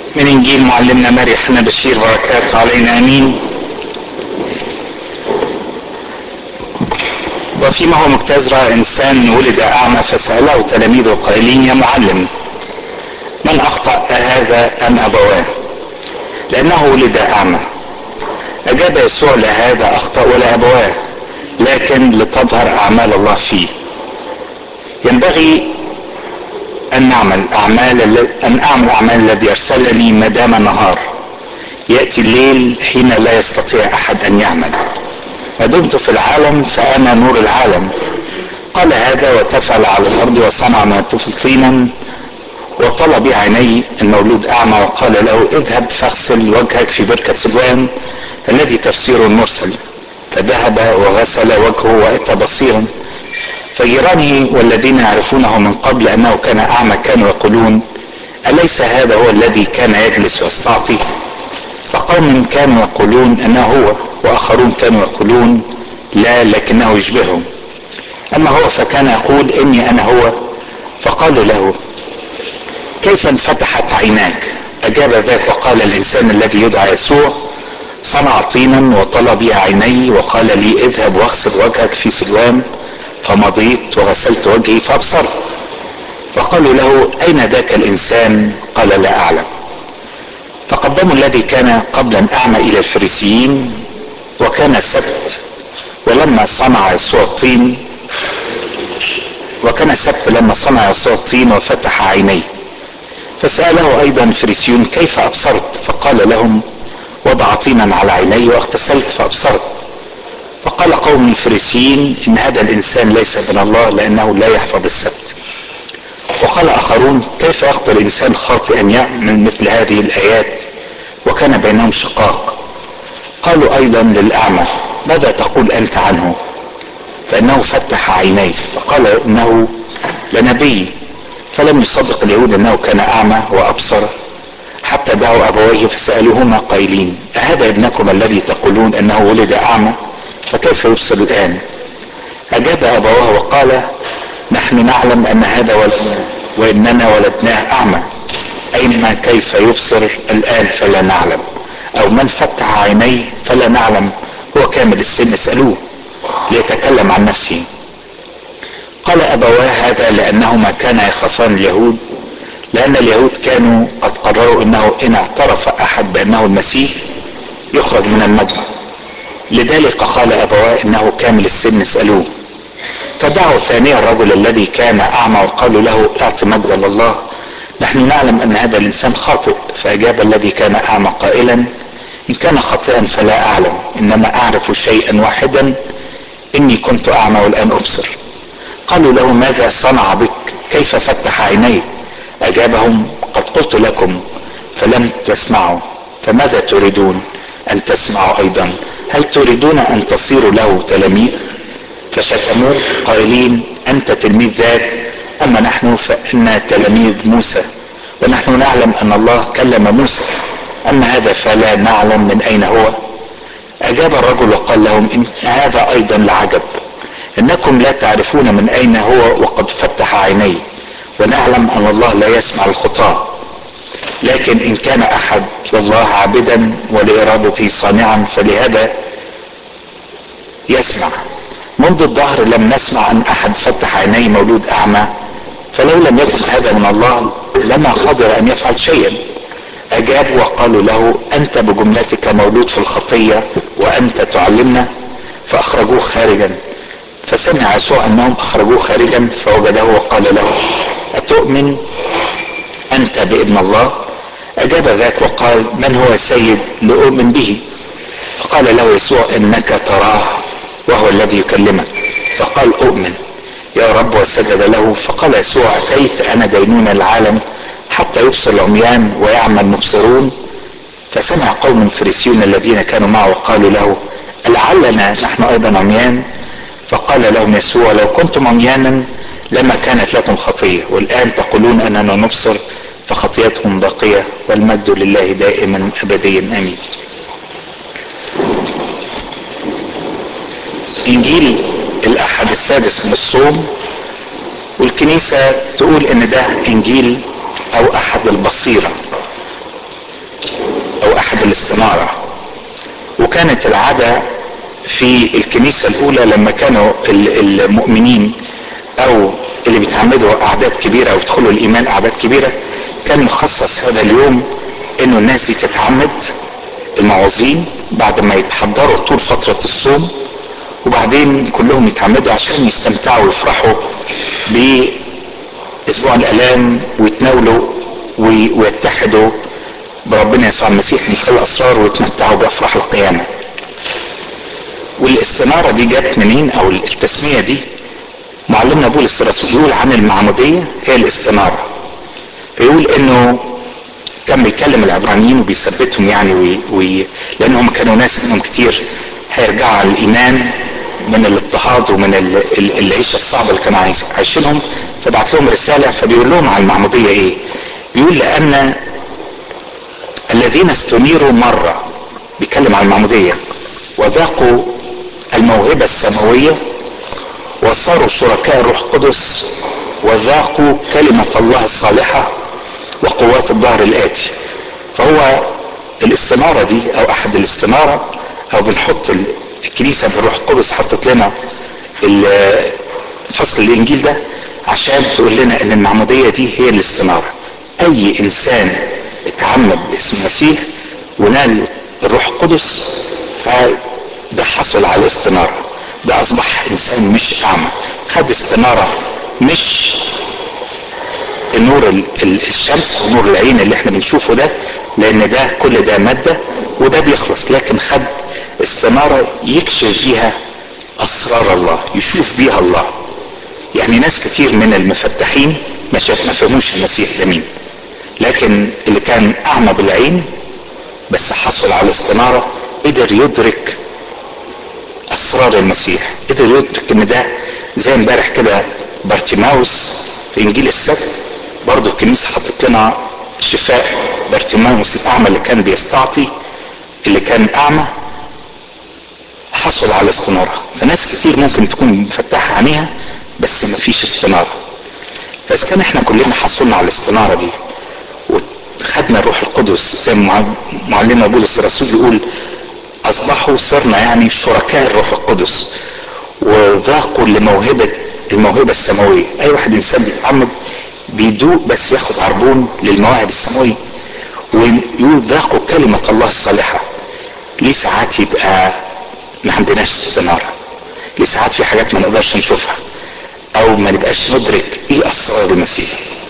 من انجيل معلمنا ماري حنا بشير بركات علينا امين وفيما هو مجتاز راى انسان ولد اعمى فساله تلاميذه قائلين يا معلم من اخطا هذا ام ابواه لانه ولد اعمى اجاب يسوع لا هذا اخطا ولا ابواه لكن لتظهر اعمال الله فيه ينبغي أن نعمل أعمال أن أعمل أعمال الذي أرسلني ما دام النهار يأتي الليل حين لا يستطيع أحد أن يعمل ما دمت في العالم فأنا نور العالم قال هذا وتفعل على الأرض وصنع من الطفل طينا وطلب عيني المولود أعمى وقال له اذهب فاغسل وجهك في بركة سلوان الذي تفسير المرسل فذهب وغسل وجهه وأتى بصيرا فجيرانه والذين يعرفونه من قبل انه كان اعمى كانوا يقولون اليس هذا هو الذي كان يجلس ويستعطي فقوم كانوا يقولون انه هو واخرون كانوا يقولون لا لكنه يشبههم اما هو فكان يقول اني انا هو فقالوا له كيف انفتحت عيناك اجاب ذاك وقال الانسان الذي يدعى يسوع صنع طينا وطلب بي عيني وقال لي اذهب واغسل وجهك في سلوان فمضيت وغسلت وجهي فابصرت فقالوا له اين ذاك الانسان قال لا اعلم فقدموا الذي كان قبلا اعمى الى الفريسيين وكان السبت ولما صنع يسوع الطين وكان السبت لما صنع يسوع الطين وفتح عينيه فسأله أيضا الفريسيون كيف أبصرت فقال لهم وضع طينا على عيني واغتسلت فأبصرت فقال قوم الفريسيين ان هذا الانسان ليس من الله لانه لا يحفظ السبت وقال اخرون كيف يخطر انسان خاطئا يعمل مثل هذه الايات وكان بينهم شقاق قالوا ايضا للاعمى ماذا تقول انت عنه فانه فتح عينيه فقال انه لنبي فلم يصدق اليهود انه كان اعمى وابصر حتى دعوا ابويه فسالوهما قائلين اهذا ابنكم الذي تقولون انه ولد اعمى فكيف يبصر الآن أجاب أبواه وقال نحن نعلم أن هذا ولدنا وإننا ولدناه أعمى أينما كيف يبصر الآن فلا نعلم أو من فتح عينيه فلا نعلم هو كامل السن اسألوه ليتكلم عن نفسه قال أبواه هذا لأنهما كانا يخافان اليهود لأن اليهود كانوا قد قرروا أنه إن اعترف أحد بأنه المسيح يخرج من المجمع لذلك قال أبواه إنه كامل السن اسألوه فدعوا ثانيا الرجل الذي كان أعمى وقالوا له اعط مجدا لله نحن نعلم أن هذا الإنسان خاطئ فأجاب الذي كان أعمى قائلا إن كان خاطئا فلا أعلم إنما أعرف شيئا واحدا إني كنت أعمى والآن أبصر قالوا له ماذا صنع بك كيف فتح عينيك أجابهم قد قلت لكم فلم تسمعوا فماذا تريدون أن تسمعوا أيضا هل تريدون ان تصيروا له تلاميذ فشتموه قائلين انت تلميذ ذاك اما نحن فانا تلاميذ موسى ونحن نعلم ان الله كلم موسى اما هذا فلا نعلم من اين هو اجاب الرجل وقال لهم إن هذا ايضا لعجب انكم لا تعرفون من اين هو وقد فتح عينيه ونعلم ان الله لا يسمع الخطاه لكن ان كان احد لله عابدا ولارادته صانعا فلهذا يسمع منذ الظهر لم نسمع ان احد فتح عيني مولود اعمى فلو لم يكن هذا من الله لما قدر ان يفعل شيئا اجابوا وقالوا له انت بجملتك مولود في الخطيه وانت تعلمنا فاخرجوه خارجا فسمع يسوع انهم اخرجوه خارجا فوجده وقال له اتؤمن انت بابن الله اجاب ذاك وقال من هو سيد لاؤمن به فقال له يسوع انك تراه وهو الذي يكلمك فقال اؤمن يا رب وسجد له فقال يسوع اتيت انا دينون العالم حتى يبصر العميان ويعمى المبصرون فسمع قوم الفريسيون الذين كانوا معه وقالوا له لعلنا نحن ايضا عميان فقال لهم يسوع لو كنتم عميانا لما كانت لكم خطيه والان تقولون اننا نبصر فخطيتهم باقيه والمجد لله دائما ابديا امين انجيل الاحد السادس من الصوم والكنيسه تقول ان ده انجيل او احد البصيره احد الاستنارة وكانت العادة في الكنيسة الاولى لما كانوا المؤمنين او اللي بيتعمدوا اعداد كبيرة او يدخلوا الايمان اعداد كبيرة كان مخصص هذا اليوم انه الناس دي تتعمد المعوزين بعد ما يتحضروا طول فترة الصوم وبعدين كلهم يتعمدوا عشان يستمتعوا ويفرحوا باسبوع الالام ويتناولوا ويتحدوا بربنا يسوع المسيح من خلال الاسرار ويتمتعوا بافراح القيامه. والاستناره دي جت منين او التسميه دي معلمنا بولس الرسول يقول عن المعموديه هي الاستناره. فيقول انه كان بيكلم العبرانيين وبيثبتهم يعني وي... وي... لانهم كانوا ناس منهم كتير هيرجعوا على الايمان من الاضطهاد ومن ال... ال... العيشه الصعبه اللي كانوا عايشينهم فبعت لهم رساله فبيقول لهم عن المعموديه ايه؟ بيقول لان الذين استنيروا مره بيتكلم عن المعموديه وذاقوا الموهبه السماويه وصاروا شركاء الروح القدس وذاقوا كلمه الله الصالحه وقوات الظهر الآتي فهو الاستنارة دي أو أحد الاستنارة أو بنحط الكنيسة بالروح القدس حطت لنا فصل الإنجيل ده عشان تقول لنا إن المعمودية دي هي الاستنارة أي إنسان اتعمد باسم المسيح ونال الروح القدس فده حصل على استنارة ده أصبح إنسان مش أعمى خد استنارة مش النور الشمس او نور العين اللي احنا بنشوفه ده لان ده كل ده مادة وده بيخلص لكن خد السمارة يكشف بيها اسرار الله يشوف بيها الله يعني ناس كتير من المفتحين ما شاف ما فهموش المسيح ده مين لكن اللي كان اعمى بالعين بس حصل على استنارة قدر يدرك اسرار المسيح قدر يدرك ان ده زي امبارح كده بارتيماوس في انجيل السبت برضه الكنيسه حطت لنا شفاء بارتيماوس الاعمى اللي كان بيستعطي اللي كان اعمى حصل على استناره فناس كتير ممكن تكون مفتحه عينيها بس ما فيش استناره فاذا كان احنا كلنا حصلنا على الاستناره دي وخدنا الروح القدس زي ما معلمنا بولس الرسول يقول اصبحوا صرنا يعني شركاء الروح القدس وذاقوا لموهبه الموهبه السماويه اي واحد انسان بيتعمد بيدوق بس ياخد عربون للمواهب السماويه ويقول ذاقوا كلمة الله الصالحة ليه ساعات يبقى ما عندناش استنارة ليه ساعات في حاجات ما نقدرش نشوفها او ما نبقاش ندرك ايه اسرار المسيح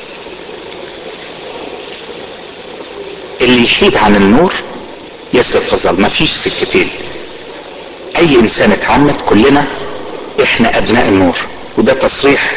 اللي يحيد عن النور يسلك في الظلم مفيش سكتين اي انسان اتعمد كلنا احنا ابناء النور وده تصريح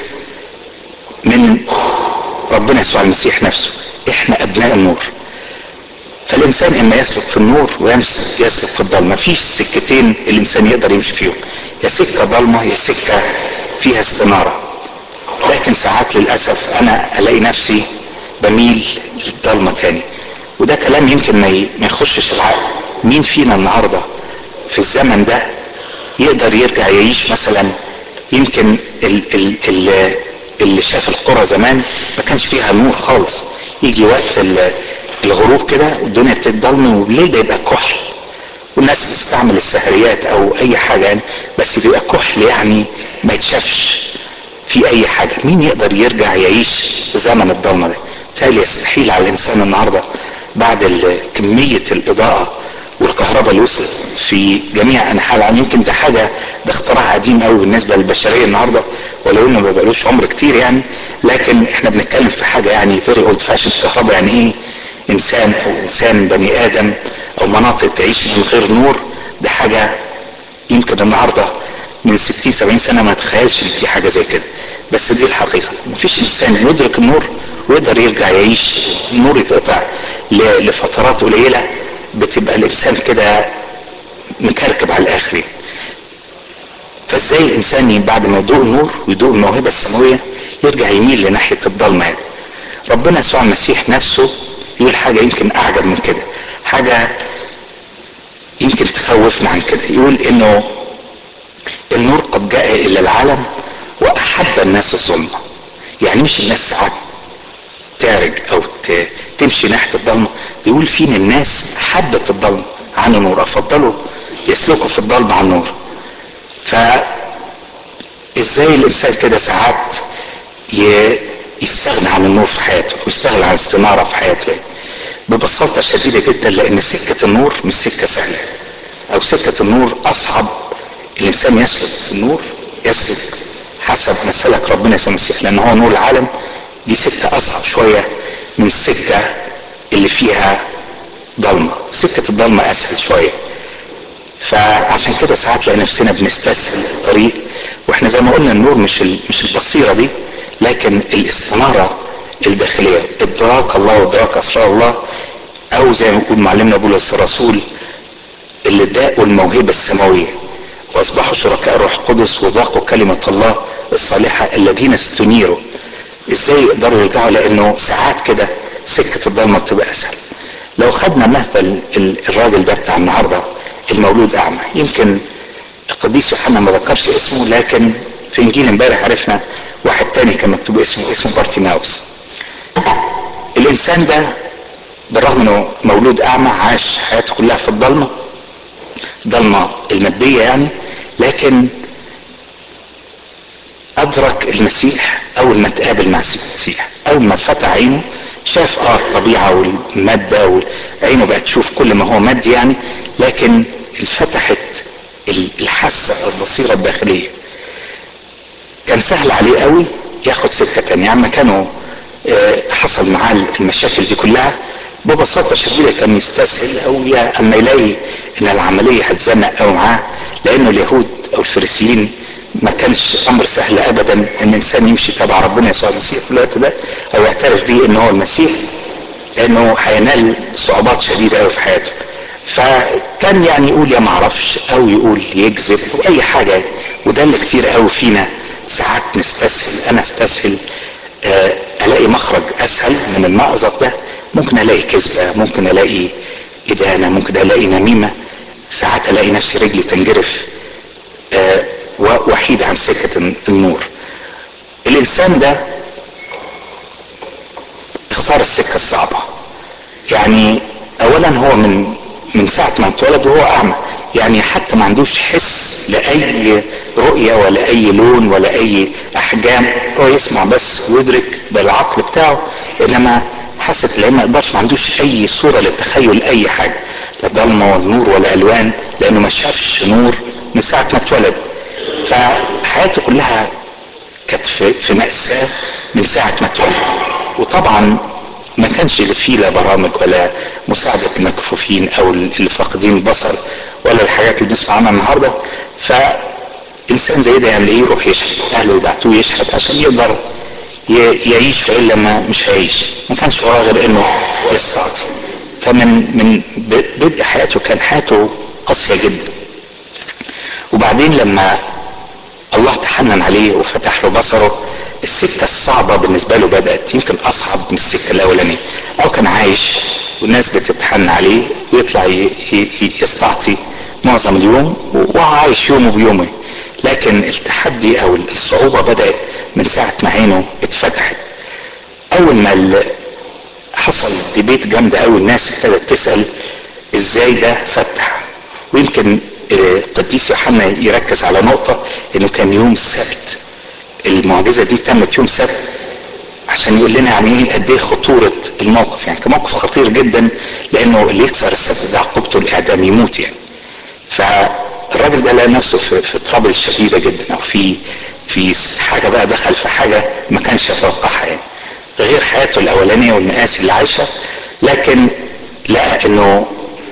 من ربنا يسوع المسيح نفسه احنا ابناء النور فالانسان اما يسلك في النور ويسلك في الضلمه مفيش سكتين الانسان يقدر يمشي فيهم يا سكه ضلمه يا سكه فيها استناره لكن ساعات للاسف انا الاقي نفسي بميل للضلمه تاني وده كلام يمكن ما يخشش العقل مين فينا النهارده في الزمن ده يقدر يرجع يعيش مثلا يمكن ال ال ال اللي شاف القرى زمان ما كانش فيها نور خالص يجي وقت الغروب كده الدنيا بتتضلم وبالليل ده يبقى كحل والناس بتستعمل السهريات او اي حاجه يعني بس بيبقى كحل يعني ما يتشافش في اي حاجه مين يقدر يرجع يعيش في زمن الضلمه ده بالتالي يستحيل على الانسان النهارده بعد كميه الاضاءه والكهرباء اللي وصلت في جميع انحاء العالم يمكن ده حاجه ده اختراع قديم قوي بالنسبه للبشريه النهارده ولو انه ما بقالوش عمر كتير يعني لكن احنا بنتكلم في حاجه يعني فيري اولد فاشن الكهرباء يعني ايه انسان او انسان بني ادم او مناطق تعيش من غير نور ده حاجه يمكن النهارده من 60 70 سنه ما تخيلش ان في حاجه زي كده بس دي الحقيقه مفيش انسان يدرك النور ويقدر يرجع يعيش النور يتقطع لفترات قليله بتبقى الانسان كده مكركب على الاخر فازاي الانسان بعد ما يدوق النور ويدوق الموهبه السماويه يرجع يميل لناحيه الضلمه يعني. ربنا يسوع المسيح نفسه يقول حاجه يمكن اعجب من كده حاجه يمكن تخوفنا عن كده يقول انه النور قد جاء الى العالم واحب الناس الظلمه يعني مش الناس ساعات تعرج او تمشي ناحيه الضلمه يقول فين الناس حبت الضلمه عن النور افضلوا يسلكوا في الضلمه عن النور ف ازاي الانسان كده ساعات يستغنى عن النور في حياته ويستغنى عن الاستناره في حياته يعني. ببساطه شديده جدا لان سكه النور مش سكه سهله او سكه النور اصعب الانسان يسلك في النور يسلك حسب ما سلك ربنا يسوع المسيح لان هو نور العالم دي سكه اصعب شويه من السكه اللي فيها ضلمه سكه الضلمه اسهل شويه فعشان كده ساعات تلاقي نفسنا بنستسهل الطريق واحنا زي ما قلنا النور مش مش البصيره دي لكن الاستناره الداخليه ادراك الله وادراك اسرار الله او زي ما يقول معلمنا بولس الرسول اللي اداءوا الموهبه السماويه واصبحوا شركاء الروح القدس وذاقوا كلمه الله الصالحه الذين استنيروا ازاي يقدروا يرجعوا لانه ساعات كده سكه الضلمه بتبقى اسهل لو خدنا مثل الراجل ده بتاع النهارده المولود اعمى يمكن القديس يوحنا ما ذكرش اسمه لكن في انجيل امبارح عرفنا واحد تاني كان مكتوب اسمه اسمه بارتيماوس الانسان ده بالرغم انه مولود اعمى عاش حياته كلها في الضلمه ضلمه الماديه يعني لكن ادرك المسيح اول ما تقابل مع المسيح اول ما فتح عينه شاف اه الطبيعه والماده وعينه بقت تشوف كل ما هو مادي يعني لكن انفتحت الحاسه البصيره الداخليه كان سهل عليه قوي ياخد سكه تانية عما كانوا حصل معاه المشاكل دي كلها ببساطة شديدة كان يستسهل أو أما يلاقي إن العملية هتزنق أو معاه لأنه اليهود أو الفريسيين ما كانش أمر سهل أبدا إن الإنسان يمشي تبع ربنا يسوع المسيح في الوقت ده أو يعترف بيه إن هو المسيح لأنه هينال صعوبات شديدة أوي في حياته فكان يعني يقول يا معرفش أو يقول يكذب أو أي حاجة وده اللي كتير قوي فينا ساعات نستسهل أنا استسهل الاقي مخرج اسهل من المأزق ده ممكن الاقي كذبه ممكن الاقي ادانه ممكن الاقي نميمه ساعات الاقي نفسي رجلي تنجرف أه وحيد عن سكه النور الانسان ده اختار السكه الصعبه يعني اولا هو من من ساعه ما اتولد وهو اعمى يعني حتى ما عندوش حس لاي رؤيه ولا اي لون ولا اي احجام هو يسمع بس ويدرك بالعقل بتاعه انما حاسه العين ما يقدرش ما عندوش اي صوره للتخيل اي حاجه لا ضلمه ولا نور ولا الوان لانه ما شافش نور من ساعه ما اتولد فحياته كلها كانت في, في مأساة من ساعة ما اتولد وطبعا ما كانش فيه لا برامج ولا مساعدة المكفوفين أو اللي فاقدين البصر ولا الحاجات اللي بنسمع عنها النهارده فإنسان زي ده يعمل إيه يروح يشحت أهله يبعتوه يشحت عشان يقدر يعيش والا ما مش هيعيش ما كانش وراه غير انه يستعطي فمن من بدء حياته كان حياته قاسيه جدا وبعدين لما الله تحنن عليه وفتح له بصره السكة الصعبة بالنسبة له بدأت يمكن أصعب من السكة الأولانية أو كان عايش والناس بتتحن عليه ويطلع يستعطي معظم اليوم وعايش يومه بيومه لكن التحدي أو الصعوبة بدأت من ساعة ما عينه اتفتحت أول ما حصل ديبيت جامدة أوي الناس ابتدت تسأل إزاي ده فتح ويمكن القديس يوحنا يركز على نقطة إنه كان يوم السبت المعجزة دي تمت يوم سبت عشان يقول لنا يعني ايه قد ايه خطورة الموقف يعني كان موقف خطير جدا لانه اللي يكسر السبت ده عقوبته الاعدام يموت يعني فالراجل ده لقى نفسه في, في ترابل شديدة جدا او في في حاجة بقى دخل في حاجة ما كانش يتوقعها يعني غير حياته الاولانية والمآسي اللي عايشة لكن لقى انه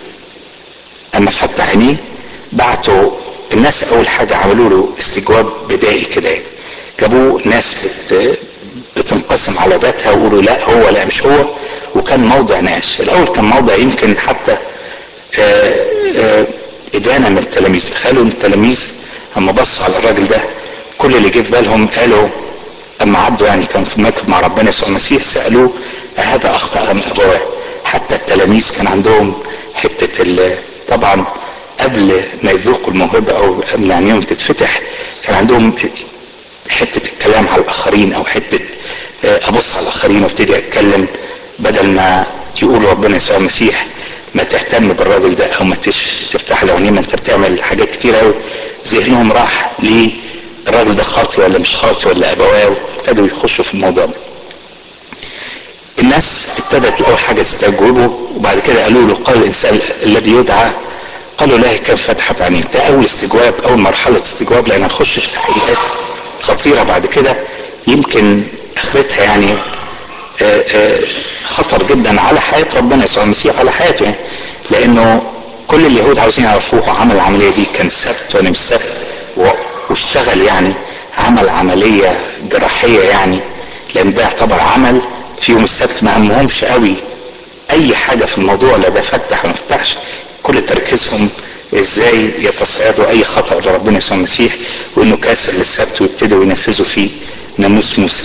اما فتح عينيه بعتوا الناس اول حاجة عملوا له استجواب بدائي كده يعني جابوا ناس بت بتنقسم على ذاتها ويقولوا لا هو لا مش هو وكان موضع ناس الاول كان موضع يمكن حتى آآ آآ ادانه من التلاميذ تخيلوا ان التلاميذ اما بصوا على الراجل ده كل اللي جه في بالهم قالوا اما عدوا يعني كان في مركب مع ربنا يسوع المسيح سالوه هذا اخطا ام ابواه حتى التلاميذ كان عندهم حته طبعا قبل ما يذوقوا الموهبه او قبل ما عينيهم تتفتح كان عندهم حته الكلام على الاخرين او حته ابص على الاخرين وابتدي اتكلم بدل ما يقولوا ربنا يسوع المسيح ما تهتم بالراجل ده او ما تفتح له عينيه ما انت بتعمل حاجات كتير قوي ذهنهم راح ليه الراجل ده خاطي ولا مش خاطي ولا ابواه ابتدوا يخشوا في الموضوع ده الناس ابتدت اول حاجه تستجوبه وبعد كده قالوا له قال الانسان الذي يدعى قالوا له كم فتحت عينيك ده اول استجواب اول مرحله استجواب لان هنخش في تحقيقات خطيره بعد كده يمكن اخرتها يعني آآ آآ خطر جدا على حياه ربنا يسوع المسيح على حياته يعني لانه كل اليهود عاوزين يعرفوه عمل العمليه دي كان سبت ولا مش سبت واشتغل يعني عمل عمليه جراحيه يعني لان ده يعتبر عمل في يوم السبت ما همهمش قوي اي حاجه في الموضوع لا ده فتح ولا ما فتحش كل تركيزهم ازاي يتصيدوا اي خطا لربنا يسوع المسيح وانه كاسر للسبت ويبتدوا ينفذوا فيه ناموس موسى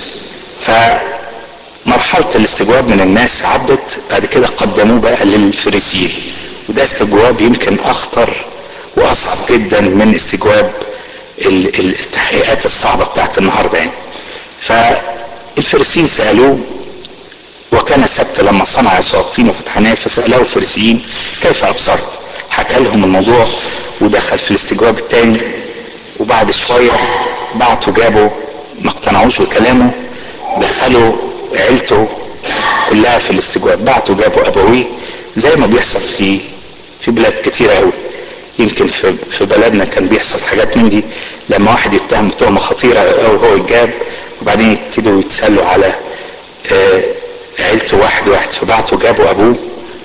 فمرحله الاستجواب من الناس عدت بعد كده قدموه بقى للفريسيين وده استجواب يمكن اخطر واصعب جدا من استجواب التحقيقات الصعبه بتاعت النهارده يعني فالفريسيين سالوه وكان السبت لما صنع يسوع الطين وفتحناه فسأله الفريسيين كيف أبصرت؟ حكى لهم الموضوع ودخل في الاستجواب الثاني وبعد شوية بعتوا جابوا ما اقتنعوش بكلامه دخلوا عيلته كلها في الاستجواب بعتوا جابوا أبويه زي ما بيحصل في في بلاد كتيرة قوي يمكن في في بلدنا كان بيحصل حاجات من دي لما واحد يتهم تهمة خطيرة أو هو يتجاب وبعدين يبتدوا يتسلوا على آه عيلته واحد واحد فبعتوا جابوا ابوه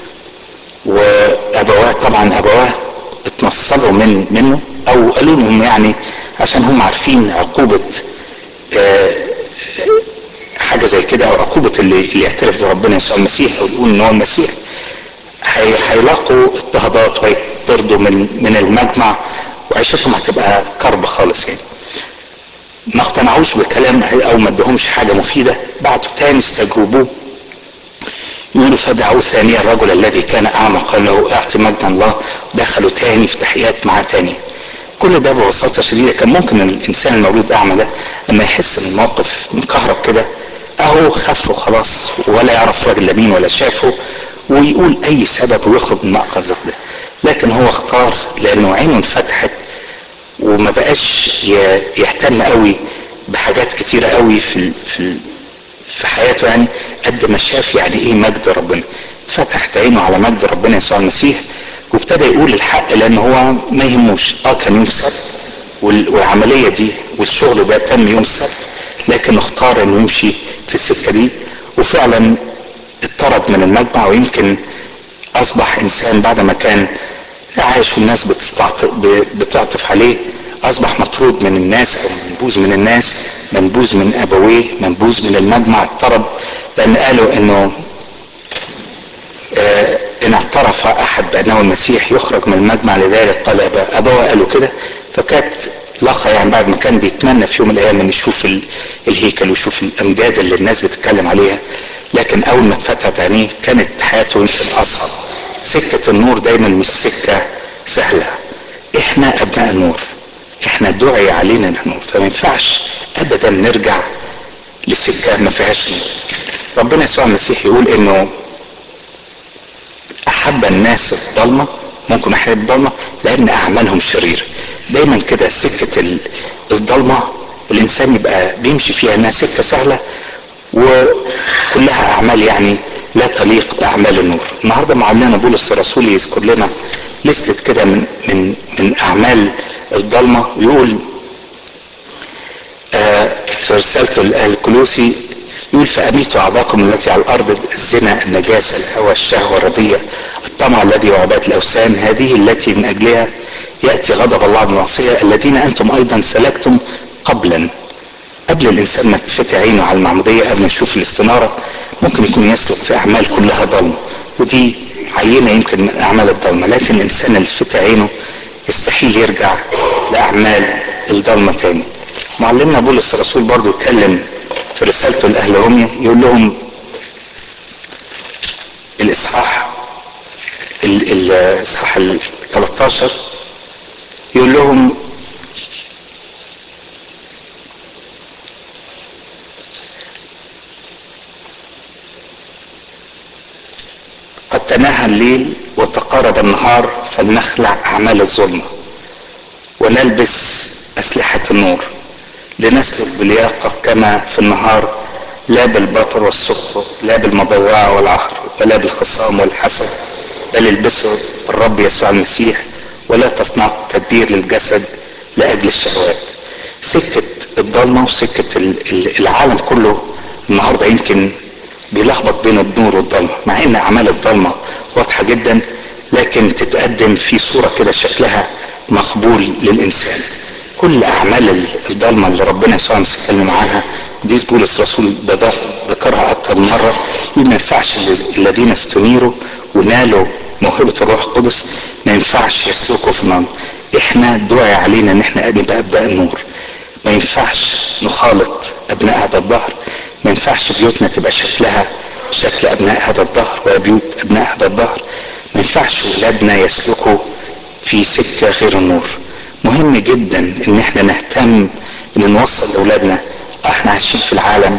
وابواه طبعا ابواه اتنصلوا من منه او قالوا لهم يعني عشان هم عارفين عقوبة آه حاجة زي كده او عقوبة اللي, اللي يعترف بربنا يسوع المسيح او يقول ان هو المسيح هيلاقوا اضطهادات وهيطردوا من من المجمع وعيشتهم هتبقى كرب خالص يعني ما اقتنعوش بالكلام او ما ادهمش حاجة مفيدة بعتوا تاني استجوبوه يقولوا فدعوه ثانيا الرجل الذي كان اعمى قال له اعطي مجدا الله دخلوا تاني في تحقيقات معاه تاني كل ده ببساطة شديدة كان ممكن الإنسان المولود أعمى ده لما يحس إن الموقف مكهرب كده أهو خف وخلاص ولا يعرف راجل لا مين ولا شافه ويقول أي سبب ويخرج من مأخذ ده لكن هو اختار لأنه عينه انفتحت وما بقاش يهتم قوي بحاجات كتيرة قوي في في في حياته يعني قد ما شاف يعني ايه مجد ربنا اتفتحت عينه على مجد ربنا يسوع المسيح وابتدى يقول الحق لان هو ما يهموش اه كان يوم السبت والعمليه دي والشغل ده تم يوم السبت لكن اختار انه يمشي في السكه دي وفعلا اتطرد من المجمع ويمكن اصبح انسان بعد ما كان عايش والناس بتعطف عليه اصبح مطرود من الناس او منبوذ من الناس منبوذ من ابويه منبوذ من المجمع اضطرب لان قالوا انه آه ان اعترف احد بانه المسيح يخرج من المجمع لذلك قال ابوه قالوا كده فكانت لقى يعني بعد ما كان بيتمنى في يوم من الايام ان يشوف الهيكل ويشوف الامجاد اللي الناس بتتكلم عليها لكن اول ما اتفتحت عينيه كانت حياته يمكن اصعب سكه النور دايما مش سكه سهله احنا ابناء النور احنا دعي علينا نحن فما ينفعش ابدا نرجع لسكه ما فيهاش نور ربنا يسوع المسيح يقول انه احب الناس الضلمه ممكن احب الضلمه لان اعمالهم شريره دايما كده سكه الضلمه الانسان يبقى بيمشي فيها انها سكه سهله وكلها اعمال يعني لا تليق باعمال النور النهارده معلمنا بولس الرسول يذكر لنا لستة كده من من من اعمال الضلمه ويقول آه في رسالته الكلوسي يقول فأميتوا أعضاكم التي على الأرض الزنا النجاسة الهوى الشهوة الرضية الطمع الذي وعبادة الأوثان هذه التي من أجلها يأتي غضب الله بالمعصية الذين أنتم أيضا سلكتم قبلا قبل الإنسان ما تفتح عينه على المعمودية قبل ما يشوف الاستنارة ممكن يكون يسلك في أعمال كلها ضلمة ودي عينة يمكن من أعمال الضلمة لكن الإنسان اللي فتح عينه يستحيل يرجع لأعمال الضلمة تاني معلمنا بولس الرسول برضو اتكلم في رسالته لأهل روميا يقول لهم الإصحاح الإصحاح ال 13 يقول لهم انتهى الليل وتقارب النهار فلنخلع اعمال الظلمه ونلبس اسلحه النور لنسلك بلياقه كما في النهار لا بالبطر والسخط لا بالمضوعه والعهر ولا بالخصام والحسد بل البسوا الرب يسوع المسيح ولا تصنعوا تدبير للجسد لاجل الشهوات سكه الضلمه وسكه العالم كله النهارده يمكن بيلخبط بين النور والضلمه مع ان اعمال الضلمه واضحه جدا لكن تتقدم في صوره كده شكلها مقبول للانسان كل اعمال الضلمه اللي ربنا يسوع اتكلم عنها دي بولس الرسول ده ذكرها اكتر من مره ما ينفعش الذين استنيروا ونالوا موهبه الروح القدس ما ينفعش يسلكوا في النار احنا دعي علينا ان احنا نبقى ابناء النور ما ينفعش نخالط ابناء هذا الظهر ما ينفعش بيوتنا تبقى شكلها شكل ابناء هذا الظهر ولا بيوت ابناء هذا الظهر ما ينفعش ولادنا يسلكوا في سكه غير النور مهم جدا ان احنا نهتم ان نوصل لاولادنا احنا عايشين في العالم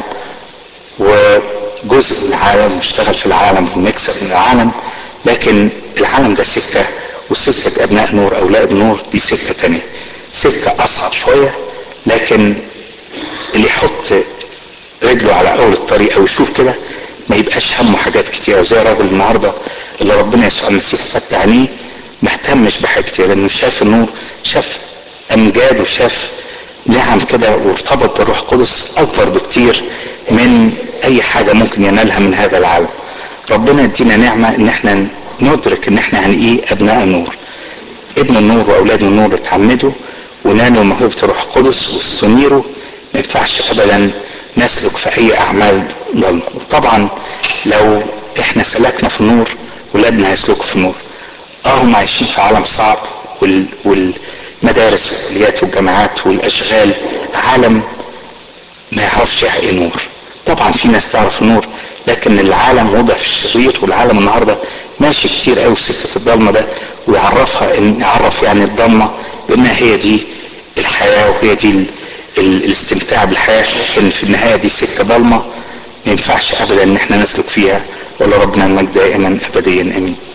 وجزء من العالم نشتغل في العالم ونكسب من العالم لكن العالم ده سكه وسكه ابناء نور اولاد نور دي سكه تانية سكه اصعب شويه لكن اللي يحط رجله على اول الطريق او يشوف كده ما يبقاش همه حاجات كتير وزي الراجل النهارده اللي ربنا يسوع المسيح فتح عينيه ما اهتمش بحاجات كتير لانه شاف النور شاف امجاد وشاف نعم كده وارتبط بالروح القدس اكبر بكتير من اي حاجه ممكن ينالها من هذا العالم ربنا يدينا نعمه ان احنا ندرك ان احنا يعني ايه ابناء النور ابن النور واولاد النور اتعمدوا ونالوا موهبه الروح القدس واستنيروا ما ينفعش ابدا نسلك في اي اعمال ضلمه وطبعا لو احنا سلكنا في النور ولادنا هيسلكوا في النور اه هم عايشين في عالم صعب وال... والمدارس والكليات والجامعات والاشغال عالم ما يعرفش يعني ايه نور طبعا في ناس تعرف النور لكن العالم وضع في الشرير والعالم النهارده ماشي كتير قوي في سكه الضلمه ده ويعرفها ان يعرف يعني الضلمه بانها هي دي الحياه وهي دي ال... ال... الاستمتاع بالحياه لكن في النهايه دي سكه ضلمه ما ينفعش ابدا ان احنا نسلك فيها ولا ربنا المجد دائما ابديا امين